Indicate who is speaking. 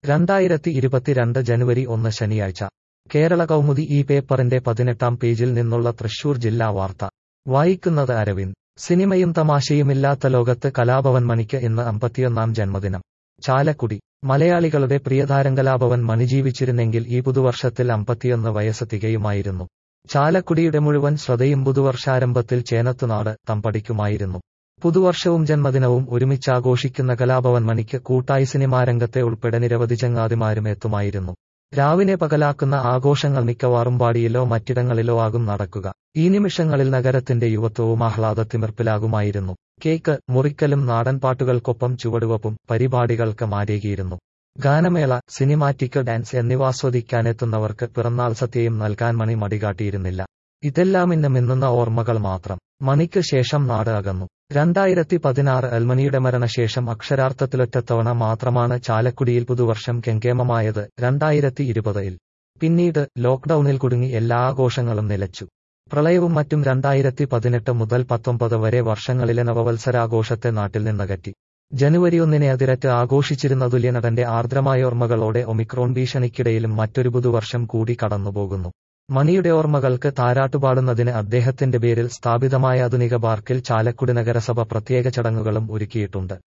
Speaker 1: രണ്ടായിരത്തി ഇരുപത്തിരണ്ട് ജനുവരി ഒന്ന് ശനിയാഴ്ച കേരള കൗമുദി ഈ പേപ്പറിന്റെ പതിനെട്ടാം പേജിൽ നിന്നുള്ള തൃശൂർ ജില്ലാ വാർത്ത വായിക്കുന്നത് അരവിന്ദ് സിനിമയും തമാശയുമില്ലാത്ത ലോകത്ത് കലാഭവൻ മണിക്ക് ഇന്ന് അമ്പത്തിയൊന്നാം ജന്മദിനം ചാലക്കുടി മലയാളികളുടെ പ്രിയതാരം കലാഭവൻ മണി ജീവിച്ചിരുന്നെങ്കിൽ ഈ പുതുവർഷത്തിൽ അമ്പത്തിയൊന്ന് വയസ്സ് തികയുമായിരുന്നു ചാലക്കുടിയുടെ മുഴുവൻ ശ്രദ്ധയും പുതുവർഷാരംഭത്തിൽ ചേനത്തുനാട് തമ്പടിക്കുമായിരുന്നു പുതുവർഷവും ജന്മദിനവും ഒരുമിച്ചാഘോഷിക്കുന്ന കലാഭവൻ മണിക്ക് കൂട്ടായി സിനിമാരംഗത്തെ ഉൾപ്പെടെ നിരവധി ചങ്ങാതിമാരും എത്തുമായിരുന്നു രാവിനെ പകലാക്കുന്ന ആഘോഷങ്ങൾ മിക്കവാറും പാടിയിലോ മറ്റിടങ്ങളിലോ ആകും നടക്കുക ഈ നിമിഷങ്ങളിൽ നഗരത്തിന്റെ യുവത്വവും ആഹ്ലാദത്തിമിർപ്പിലാകുമായിരുന്നു കേക്ക് മുറിക്കലും നാടൻ പാട്ടുകൾക്കൊപ്പം ചുവടുവപ്പും പരിപാടികൾക്ക് മാരേകിയിരുന്നു ഗാനമേള സിനിമാറ്റിക് ഡാൻസ് എന്നിവ ആസ്വദിക്കാനെത്തുന്നവർക്ക് പിറന്നാൾ സത്യയും നൽകാൻ മണി മടികാട്ടിയിരുന്നില്ല ഇതെല്ലാം ഇന്ന് മിന്നുന്ന ഓർമ്മകൾ മാത്രം മണിക്ക് ശേഷം നാട് അകന്നു രണ്ടായിരത്തി പതിനാറ് അൽമണിയുടെ മരണശേഷം അക്ഷരാർത്ഥത്തിലൊറ്റത്തവണ മാത്രമാണ് ചാലക്കുടിയിൽ പുതുവർഷം കെങ്കേമമായത് രണ്ടായിരത്തി ഇരുപതിൽ പിന്നീട് ലോക്ഡൌണിൽ കുടുങ്ങി എല്ലാ ആഘോഷങ്ങളും നിലച്ചു പ്രളയവും മറ്റും രണ്ടായിരത്തി പതിനെട്ട് മുതൽ പത്തൊമ്പത് വരെ വർഷങ്ങളിലെ നവവത്സരാഘോഷത്തെ നാട്ടിൽ നിന്നകറ്റി ജനുവരി ഒന്നിനെ അതിരറ്റ് ആഘോഷിച്ചിരുന്ന തുല്യനടന്റെ ആർദ്രമായ ഓർമ്മകളോടെ ഒമിക്രോൺ ഭീഷണിക്കിടയിലും മറ്റൊരു പുതുവർഷം കൂടി കടന്നുപോകുന്നു മണിയുടെ ഓർമ്മകൾക്ക് താരാട്ടുപാടുന്നതിന് അദ്ദേഹത്തിന്റെ പേരിൽ സ്ഥാപിതമായ ആധുനിക പാർക്കിൽ ചാലക്കുടി നഗരസഭ പ്രത്യേക ചടങ്ങുകളും ഒരുക്കിയിട്ടുണ്ട്